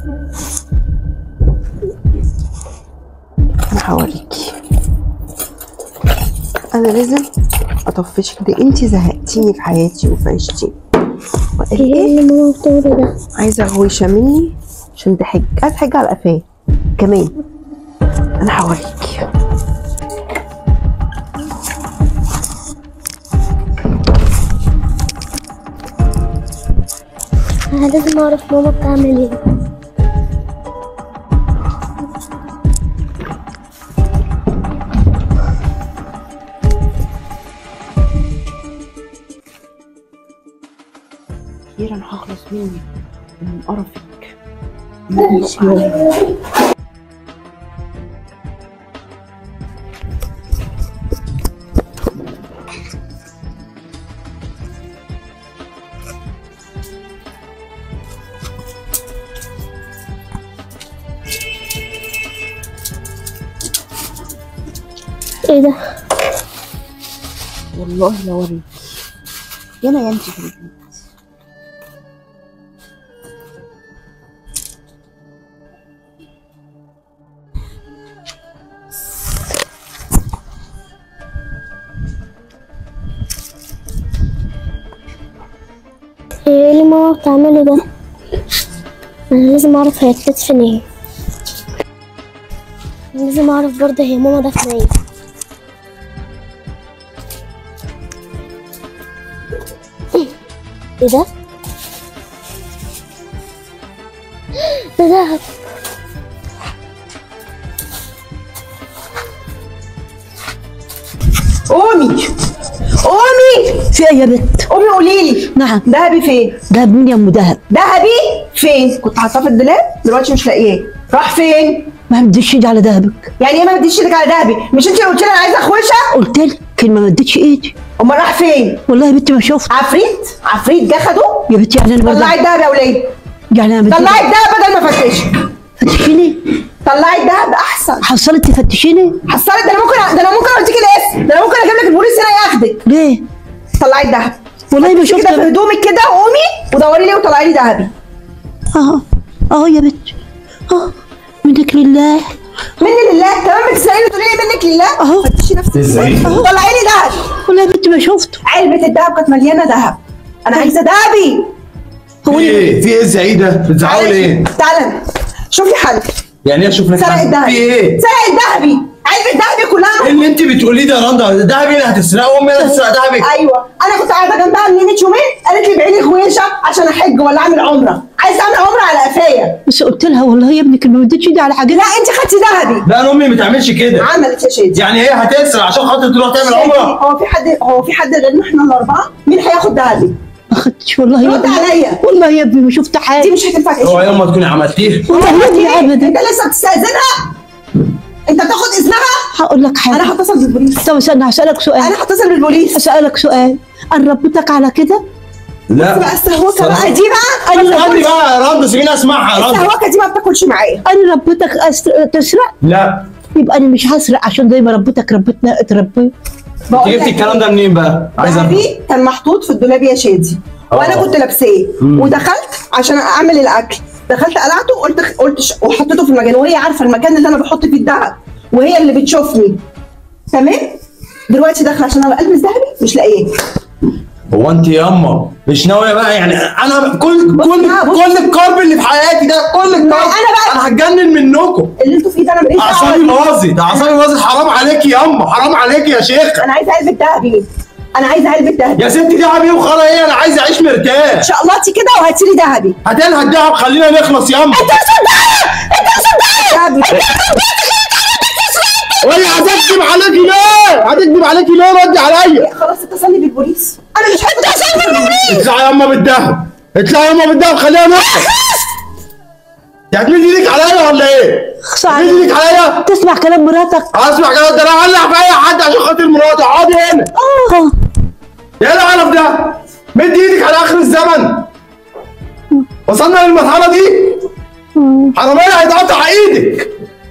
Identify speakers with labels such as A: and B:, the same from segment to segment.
A: انا هوريكي انا لازم اطفشك ده انت زهقتيني في حياتي وفي عيشتي وقال
B: ايه
A: ايه
B: اللي ماما بتعمله ده
A: عايزه غويشه مني عشان تحج عايز حاجه على قفاه كمان انا هوريكي
B: انا لازم اعرف ماما بتعمل ايه
A: اخيرا هخلص منك ومن قرفك
B: ماشي ماما. ايه ده
A: والله لا اوريكي يانا يا انت في البيت
B: ايه اللي ماما بتعمله ده انا لازم اعرف هي بتدفن ايه لازم اعرف برضه هي ماما دفنه ايه ايه ده ده دهب
C: قومي قومي
D: في ايه يا بت
C: قومي قولي لي
D: نعم
C: دهبي فين
D: دهب مين يا ام دهب
C: دهبي فين كنت حاطاه في الدولاب دلوقتي مش لاقياه راح فين
D: ما مديتش ايدي على دهبك
C: يعني ايه ما بديش ايدك على دهبي مش انت اللي قلت لي انا عايزه اخوشه
D: قلت لك كلمه ما مديتش ايدي
C: امال راح فين
D: والله يا بنتي ما شفت
C: عفريت عفريت جه خده
D: يا بنتي يعني انا
C: طلعي
D: برضه
C: الدهب يا وليه
D: يعني انا
C: طلعي
D: بدي
C: الدهب بدل ما افتش
D: فتشيني
C: طلعي الدهب احسن
D: حصلت تفتشيني
C: حصلت ده انا ممكن ده انا ممكن اوديكي الاسم ده انا ممكن اجيب لك البوليس هنا ياخدك
D: ليه
C: طلعي الدهب
D: والله ما
C: شوفي
D: شفت
C: كده في هدومك كده وقومي ودوري لي وطلعي لي دهبي
D: اه اه يا بنت اه منك لله
C: مني لله كمان بتساليني تقولي لي منك لله
D: أهو.
C: فتشي نفسك
E: ازاي؟
C: أهو. طلعي لي دهب
D: والله يا بنتي ما شفته
C: علبة الدهب كانت مليانة دهب أنا عايزة دهبي
D: هو
E: في
D: اللي
E: ايه؟ في ايه الزعيق ده؟ بتزعقوا ليه؟
C: تعالى شوفي حل
E: يعني ايه اشوف لك
C: سرق
E: حاجة؟
C: الدهب
E: في ايه؟
C: سرق الدهبي علبة دهبي
E: ايه
C: كلها
E: اللي انت بتقوليه ده يا رندا؟ الدهب اللي هتسرقه امي اللي هتسرق دهبك
C: ايوه انا كنت قاعده جنبها من قيمه يومين قالت لي ابيعي لي خويشه عشان احج ولا اعمل عمره عايزه اعمل عمره على قفايا
D: بس قلت لها والله يا ابني كلمه ما مديتش ايدي على حاجه
C: لا انت خدتي دهبي
E: لا انا امي ما تعملش كده
C: عملت يا شادي
E: يعني هي هتسرق عشان خاطر تروح تعمل
C: شادي،
E: عمره
C: هو في حد هو في حد غيرنا احنا الاربعه مين هياخد دهبي
D: ما خدتش والله يا
C: رد
D: ابني
C: عليا
D: والله يا ابني ما شفت
C: دي
D: حاجه
C: مش هتنفع تعيش
E: هو يوم ما تكوني عملتيه
D: والله يا ابني ابدا
C: انت لسه بتستاذنها انت بتاخد اذنها
D: هقول لك حاجه
C: انا هتصل بالبوليس
D: طب استنى هسالك سؤال
C: انا هتصل بالبوليس
D: اسالك سؤال انا ربيتك على كده
E: لا
C: بقى السهوكه بقى دي بقى
D: أنا
C: انا
E: استني بقى يا رندا سيبيني اسمعها يا رندا
C: السهوكه دي ما بتاكلش معايا
D: انا ربيتك أسر... تسرق
E: لا
D: يبقى انا مش هسرق عشان زي ما ربيتك ربيتنا اتربيت
E: انت
C: بقول
E: جبتي
C: لك
E: الكلام ده منين بقى؟ عايز افهم
C: دهبي كان محطوط في الدولاب يا شادي وانا
E: آه.
C: كنت لابساه
E: مم.
C: ودخلت عشان اعمل الاكل دخلت قلعته قلت قلت ش- وحطيته في المكان وهي عارفه المكان اللي انا بحط فيه الدهب وهي اللي بتشوفني تمام دلوقتي داخله عشان انا البس دهبي مش لاقيه
E: هو انت ياما مش ناويه بقى يعني انا كل
C: بص
E: كل
C: بقى، بص.
E: كل الكرب اللي في حياتي ده كل الكرب
C: أنا بقى-
E: انا هتجنن منكم
C: اللي انتوا فيه ده انا ماليش
E: اعصابي
C: دعوه
E: باظت ده اعصابي باظت حرام عليكي ياما حرام عليكي يا شيخه
C: انا عايزه علبه دهبي انا عايزه علبه دهبي
E: يا ستي دهب ايه وخرا ايه انا عايز اعيش مرتاح
C: ان شاء الله كده وهاتي لي دهبي
E: هاتلها الدهب خلينا نخلص ياما
C: انت دهبي
E: وهي هتكذب عليكي ليه؟ هتكذب عليكي ليه؟ ردي عليا
C: خلاص اتصلي بالبوليس انا مش هتصل بالبوليس
E: اطلعي ياما بالدهب اطلعي ياما بالدهب خليها نخلص انت هتمد ايدك عليا ولا ايه؟
D: خص
E: هتمد
D: عليك
E: ايدك عليا؟
D: تسمع كلام مراتك
E: اسمع كلام ده انا هولع في اي حد عشان خاطر مراتي اقعدي هنا
D: اه
E: ايه القرف ده؟ مد ايدك على اخر الزمن وصلنا للمرحله دي حراميه هيتقطع ايدك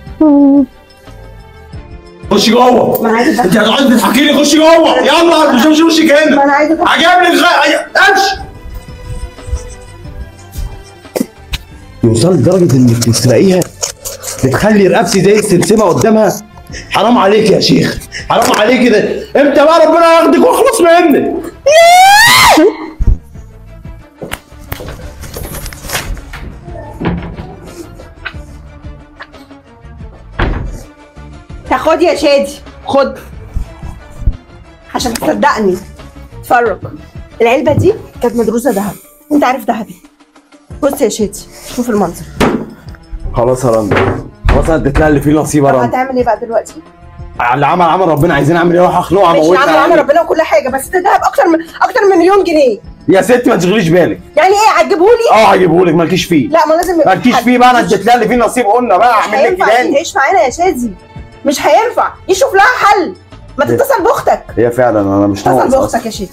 E: خشي جوه
C: ما انا عايزه
E: انت
C: دهبي
E: هتقعدي تضحكي لي خشي جوه يلا مش مش وشك
C: ما
E: هنا
C: انا عايزه دهبي
E: هجيب لك غ... امشي يوصل لدرجه انك تسرقيها بتخلي رقبتي زي السمسمه قدامها حرام عليك يا شيخ حرام عليك ده امتى بقى ربنا ياخدك ويخلص منك
C: خد يا شادي خد عشان تصدقني اتفرج العلبه دي كانت مدروسه ذهب انت عارف ذهبي بص يا شادي شوف المنظر
E: خلاص يا رنا خلاص انا اديت لها اللي فيه نصيب يا
C: طب
E: رنا
C: هتعمل ايه بقى دلوقتي؟
E: اللي عمل عمل ربنا عايزين اعمل ايه اروح اخنقها
C: ماشي
E: اموتها
C: عمل عمل
E: يعني.
C: ربنا وكل حاجه بس ده دهب اكتر من اكتر من مليون جنيه
E: يا ستي ما تشغليش بالك
C: يعني ايه هتجيبهولي؟
E: اه هجيبهولك مالكيش فيه
C: لا ما لازم
E: مالكيش فيه بقى انا اديت لها اللي فيه نصيب قلنا بقى
C: مش
E: اعمل لك
C: هينفع
E: تاني
C: تعيش معانا يا شادي مش هينفع يشوف لها حل ما
E: إيه؟
C: تتصل باختك
E: هي فعلا انا مش
C: اتصل
E: ناقص
C: باختك
E: أصلاً.
C: يا شادي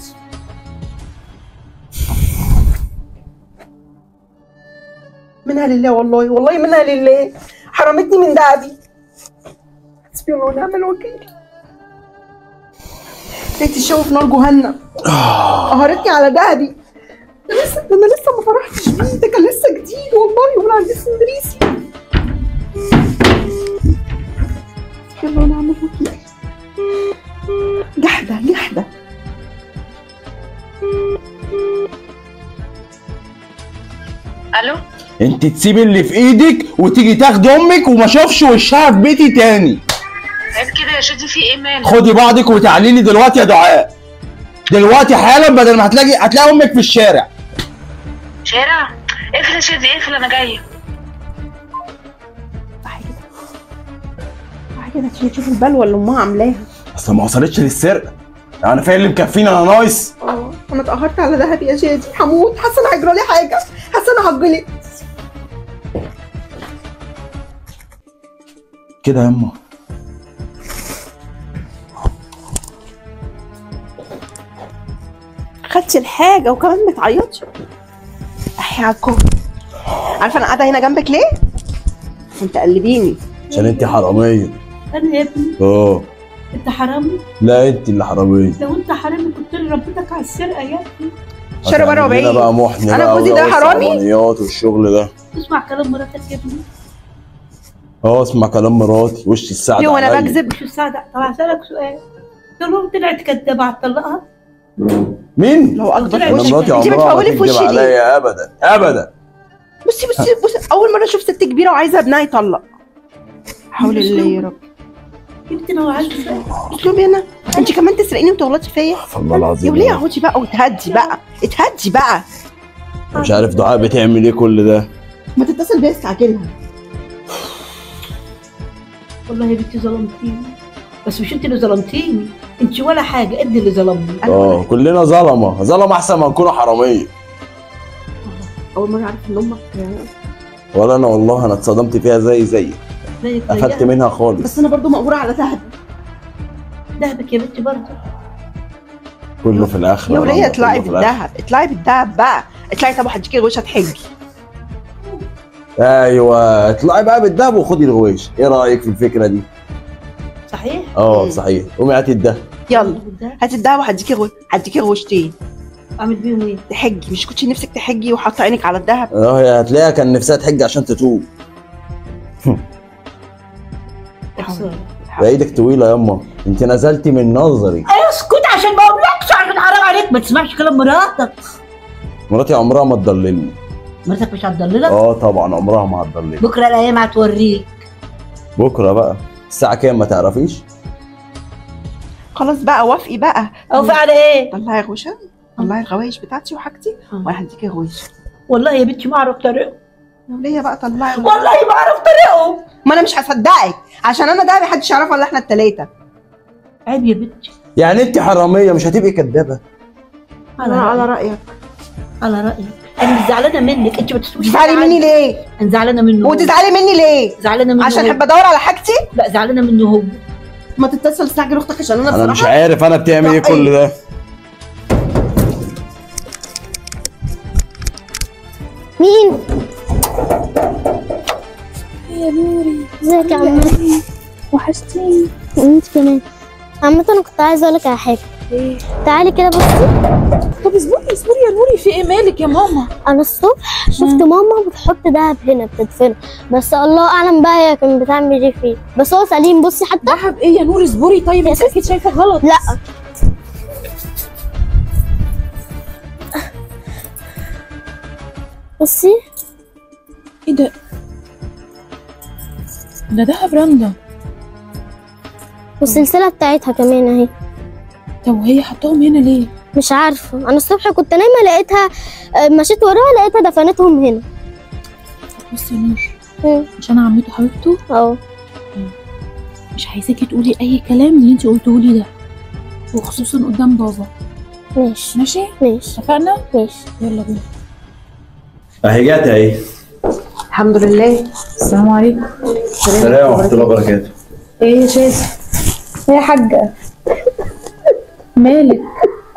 C: منها لله والله والله منها لله حرمتني من دهبي حسبي الله ونعم الوكيل لقيت الشوق في نار جهنم قهرتني على دهبي ده لسه ده انا لسه ما فرحتش بيه ده كان لسه جديد والله ومن عند اسكندريسي حسبي الله ونعم الوكيل جحده جحده
F: الو
E: انت تسيبي اللي في ايدك وتيجي تاخدي امك وما اشوفش وشها في بيتي تاني
F: عيب كده يا شادي في ايه مالك
E: خدي بعضك وتعالي لي دلوقتي يا دعاء دلوقتي حالا بدل ما هتلاقي هتلاقي امك في الشارع
F: شارع اقفل يا شادي اقفل انا جايه
C: صح كده صح كده تيجي تشوف البلوه اللي امها عاملاها
E: اصل ما وصلتش للسرقه انا فاهم اللي مكفيني انا ناقص
C: اه انا اتقهرت على دهبي يا شادي هموت حاسه انا هيجرى لي حاجه حاسه انا هتجلط
E: كده يما
C: خدتي الحاجه وكمان بتعيطي احي عالكم عارفه انا قاعده هنا جنبك ليه؟ عشان تقلبيني
E: عشان انت حراميه
G: انا يا ابني
E: اه
G: انت حرامي
E: لا انت اللي حراميه
G: لو انت حرامي كنت لي ربيتك على السرقه يا ابني
C: شارع بره
E: هتعمل لنا
C: وبعيد
E: بقى محن
C: أنا
E: بقى
C: جوزي ده
E: ولو
C: حرامي؟
E: الصعبانيات والشغل ده
G: اسمع كلام مراتك يا ابني
E: اه اسمع كلام مراتي وش السعد
C: ليه وانا
E: عليا.
C: بكذب
G: مش السعادة طب هسألك سؤال لو طلعت كدابة هتطلقها
E: مين؟
C: لو اكبر
G: طلع
C: في
E: انا
C: وشك
E: مراتي
C: انت
E: عمرها ما
C: بتفولي في
E: تكذب
C: وشي ليه؟
E: عليا ابدا ابدا
C: بصي بصي بصي اول مره اشوف ست كبيره وعايزه ابنها يطلق حول الله يا رب
G: انت لو عايزة
C: اسلوبي انا انت كمان تسرقيني وتغلطي فيا
E: والله
C: يا
E: العظيم
C: وليه اقعدي بقى وتهدي بقى اتهدي بقى
E: مش عارف دعاء بتعمل ايه كل ده
C: ما تتصل بيا استعجلها
G: والله يا بنتي ظلمتيني بس مش انت اللي ظلمتيني انت ولا حاجة قد اللي ظلمني
E: اه كلنا ظلمه ظلمه احسن ما نكون حراميه
C: اول مره اعرف ان امك
E: ولا انا والله انا اتصدمت فيها زي زي
G: زيك
E: اخدت
G: زيها
E: منها خالص
C: بس انا برضو مقبوره على دهب
G: دهبك يا بنتي برضه
E: كله في الاخره
C: يا وليه
E: والله،
C: اطلعي
E: كله في الآخرة.
C: بالدهب اطلعي بالدهب بقى اطلعي طب هديكي الغوشه تحجي
E: ايوه اطلعي بقى بالدهب وخدي الغويش ايه رايك في الفكره دي
G: صحيح؟
E: اه
C: مم.
E: صحيح قومي هاتي الدهب
C: يلا
G: بالدهب.
C: هاتي الدهب وهديكي غو... هديكي غوشتين
G: اعمل بيهم ايه؟
C: تحجي مش كنتي نفسك تحجي وحاطه عينك على الدهب
E: اه هي هتلاقيها كان نفسها تحج عشان تتوب
G: يا خسارة.
E: ده ايدك طويله ياما انت نزلتي من نظري
G: اسكت عشان ما اقولكش عشان حرام عليك ما تسمعش كلام مراتك
E: مراتي عمرها ما تضللني
G: مراتك مش هتضللك
E: اه طبعا عمرها ما هتضللني
G: بكره الايام هتوريك
E: بكره بقى الساعه كام ما تعرفيش
C: خلاص بقى وافقي بقى
G: او على ايه؟
C: طلعي غوشه طلعي الغوايش بتاعتي وحاجتي وانا هديكي غوشه
G: والله يا بنتي ما اعرف طريقه
C: ليه بقى طلعي غوشة.
G: والله ما اعرف طريقه
C: ما انا مش هصدقك عشان انا ده محدش يعرفه الا احنا التلاته
G: عيب يا بنتي
E: يعني انت حراميه مش هتبقي كدابه
G: على
C: على على
G: رأيك
C: رايك
G: على رايك انا مش زعلانه منك انت ما تسويش
C: تزعلي مني ليه
G: انا زعلانه منه هو.
C: وتزعلي مني ليه
G: زعلانه منه
C: عشان
G: هو.
C: احب ادور على حاجتي
G: لا زعلانه منه هو
C: ما تتصل تستعجل اختك عشان انا
E: انا مش
C: بصراحه
E: عارف انا بتعمل ايه
C: لا،
E: كل ده
B: مين؟ يا نوري ازيك يا عم وحشتيني وانت كمان عامة انا كنت عايزة اقولك على حاجة تعالي كده بصي
H: طب اصبري اصبري يا نوري في ايه مالك يا ماما
B: انا الصبح شفت ماما بتحط دهب هنا بتدفنه بس الله اعلم بقى هي كانت بتعمل ايه فيه بس هو سليم بصي حتى
H: دهب ايه يا نوري اصبري طيب انت اكيد شايفه غلط
B: لا بصي
H: ايه ده ده دهب رندا
B: والسلسله بتاعتها كمان اهي
H: طب وهي حطاهم هنا ليه
B: مش عارفه انا الصبح كنت نايمه لقيتها آه، مشيت وراها لقيتها دفنتهم هنا
H: بصي يا نور
B: مم.
H: عشان عمته حبيبته
B: اه
H: مش عايزاكي تقولي اي كلام من اللي انت قلتيه لي ده وخصوصا قدام بابا
B: ماشي
H: ماشي
B: ماشي
H: اتفقنا
B: ماشي
H: يلا بينا
E: اهي جت اهي
A: الحمد لله
H: السلام عليكم
E: السلام ورحمه الله وبركاته
H: ايه يا شادي ايه يا حاجه مالك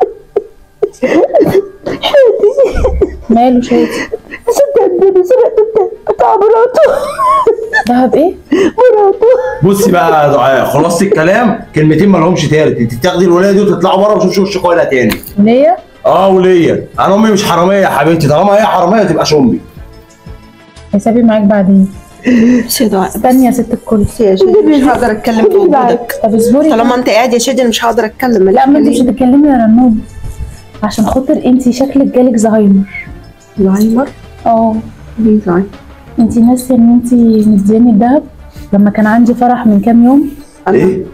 H: ماله شادي
A: صدقني سرقت بتاع مراته
H: دهب ايه
E: بصي بقى يا دعاء خلاصه الكلام كلمتين ما لهمش تالت انت تاخدي الولايه دي وتطلعوا بره وشوفوا وش اخويا تاني
H: ليا
E: اه وليا انا امي مش حراميه يا حبيبتي طالما هي حراميه تبقى امي
H: حسابي معاك بعدين
A: بس يا دعاء
H: استني يا ست الكل
C: يا شادي مش هقدر اتكلم في وجودك
H: طب اصبري
C: طالما انت قاعد يا شادي انا مش هقدر اتكلم
H: لا ما انت مش هتتكلمي يا رنوب عشان خاطر انت شكلك جالك زهايمر
A: زهايمر
H: اه
A: ليه زهايمر
H: انت ناسيه ان انت مدياني الدهب لما كان عندي فرح من كام يوم
E: ايه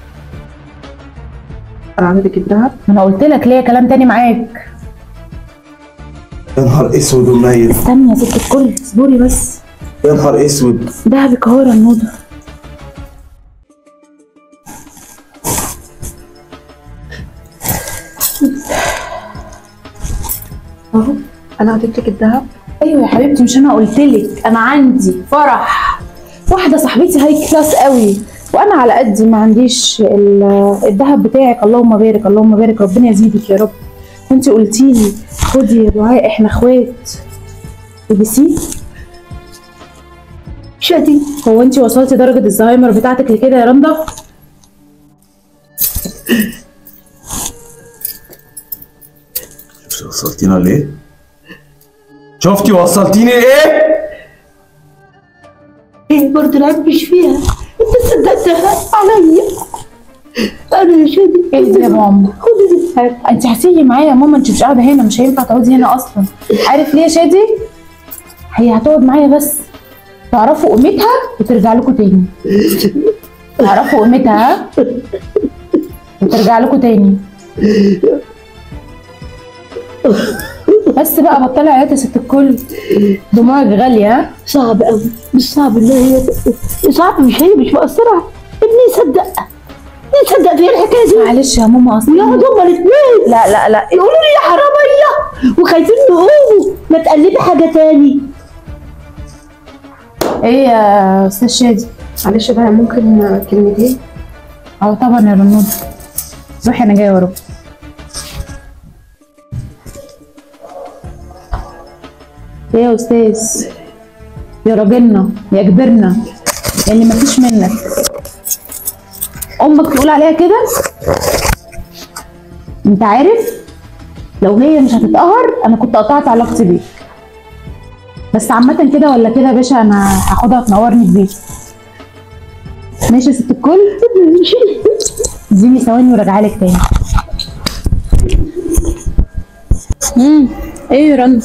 A: انا عملت الدهب
H: ما انا قلت لك ليا كلام تاني معاك
E: يا نهار اسود ومنيل
H: استني يا ست الكل اصبري بس
E: يا نهار اسود
H: دهبك اهو يا رنوده
A: اهو انا عملت لك الدهب
H: ايوه يا حبيبتي مش انا قلت لك انا عندي فرح واحده صاحبتي هاي كلاس قوي وانا على قدي ما عنديش ال- الذهب بتاعك اللهم بارك اللهم بارك ربنا يزيدك يا رب وانت قلتي لي خدي يا دعاء احنا اخوات البسيه شادي هو انت وصلتي درجه الزهايمر بتاعتك لكده يا رندا
E: شفتي وصلتينا ليه؟ شفتي وصلتيني لايه؟
G: ايه برضه العيب مش فيها انت صدقتها عليا انا يا شادي
H: ايه دي يا ماما
G: خدي الحاجة
H: انت هتيجي معايا يا ماما انت مش قاعده هنا مش هينفع تقعدي هنا اصلا عارف ليه يا شادي هي هتقعد معايا بس تعرفوا قيمتها وترجع لكم تاني تعرفوا قيمتها ها؟ وترجع لكم تاني بس بقى بطلي عياط يا ست الكل دموعك غاليه ها
G: صعب قوي مش صعب ان هي صعب مش هي مش مقصره ابني يصدق يصدق في الحكايه دي
H: معلش يا ماما اصلا
G: ويقعدوا هما الاثنين
H: لا لا لا
G: يقولوا لي يا حراميه وخايفين يقوموا ما تقلبي حاجه تاني
H: ايه يا استاذ شادي
A: معلش بقى ممكن كلمتين
H: اه طبعا يا رنود روحي انا جايه وراك ايه يا استاذ يا راجلنا يا كبرنا يا اللي مفيش منك امك تقول عليها كده انت عارف لو هي مش هتتقهر انا كنت قطعت علاقتي بيك بس عامة كده ولا كده يا باشا انا هاخدها تنورني في بيتي ماشي يا ست الكل اديني ثواني وراجعه لك تاني امم ايه يا رنا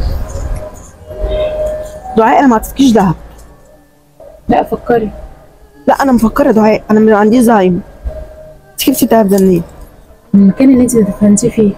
C: دعاء انا ما عطيتكيش دهب
H: لا فكري
C: لا انا مفكره دعاء انا من عندي زهايمر انت جبتي الدهب ده منين؟
H: من المكان اللي انت دفنتيه فيه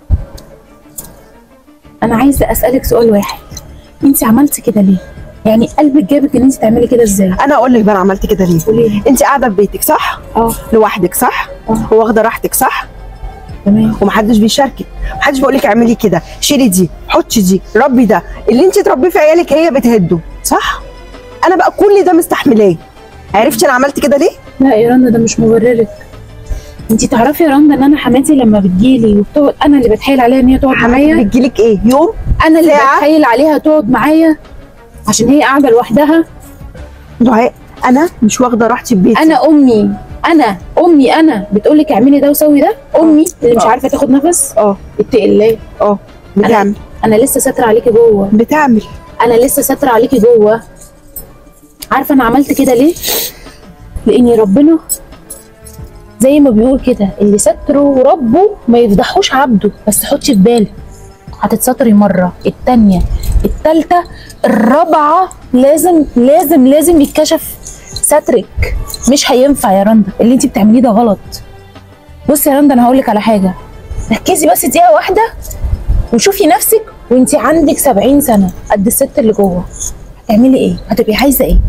H: انا عايزه اسالك سؤال واحد انت عملتي كده ليه يعني قلبك جابك ان انت تعملي كده ازاي
C: انا اقول لك بقى انا عملت كده ليه
H: قولي
C: انت قاعده في بيتك صح
H: اه
C: لوحدك صح
H: اه.
C: واخده راحتك صح
H: تمام
C: ومحدش بيشاركك محدش بيقول لك اعملي كده شيلي دي حطي دي ربي ده اللي انت تربيه في عيالك هي بتهده صح انا بقى كل ده مستحملاه عرفتي انا عملت كده ليه
H: لا يا رندا ده مش مبررك انت تعرفي يا رندا ان انا حماتي لما بتجيلي وبتقعد انا اللي بتحايل عليها ان هي تقعد معايا
C: بتجيلك ايه يوم
H: انا اللي
C: ساعة؟
H: بتحايل عليها تقعد معايا عشان هي قاعده لوحدها
C: دعاء انا مش واخده راحتي في بيتي
H: انا امي انا امي انا بتقول لك اعملي ده وسوي ده امي اللي مش
A: آه.
H: عارفه تاخد نفس
A: اه
H: اتقي الله
A: اه بتعمل
H: انا لسه ساتره عليكي جوه
A: بتعمل
H: انا لسه ساتره عليكي جوه عارفه انا عملت كده ليه لاني ربنا زي ما بيقول كده اللي ستره ربه ما يفضحوش عبده بس حطي في بالك هتتستري مره التانية التالتة الرابعة لازم لازم لازم يتكشف سترك مش هينفع يا رندا اللي انت بتعمليه ده غلط بصي يا رندا انا هقول لك على حاجه ركزي بس دقيقه واحده وشوفي نفسك وانت عندك 70 سنه قد الست اللي جوه هتعملي ايه هتبقي عايزه ايه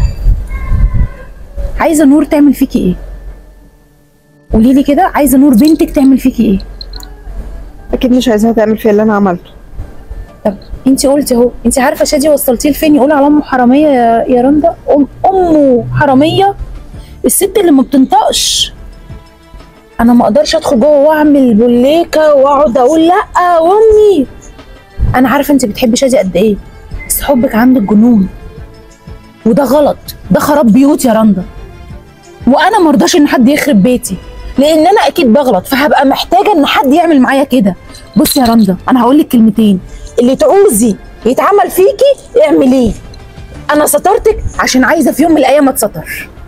H: عايزه نور تعمل فيكي ايه قولي لي كده عايزه نور بنتك تعمل فيكي ايه
A: اكيد مش عايزاها تعمل فيا اللي انا عملته
H: طب انت قلتي اهو انت عارفه شادي وصلتيه لفين يقول على امه حراميه يا, يا رندا أم امه حراميه الست اللي ما بتنطقش انا ما اقدرش ادخل جوه واعمل بوليكه واقعد اقول لا وامي انا عارفه انت بتحبي شادي قد ايه بس حبك عندك جنون وده غلط ده خراب بيوت يا رندا وانا مرضاش ان حد يخرب بيتي لان انا اكيد بغلط فهبقى محتاجه ان حد يعمل معايا كده بصي يا رندا انا هقول لك كلمتين اللي تعوزي يتعمل فيكي اعمليه انا سترتك عشان عايزه في يوم من الايام اتستر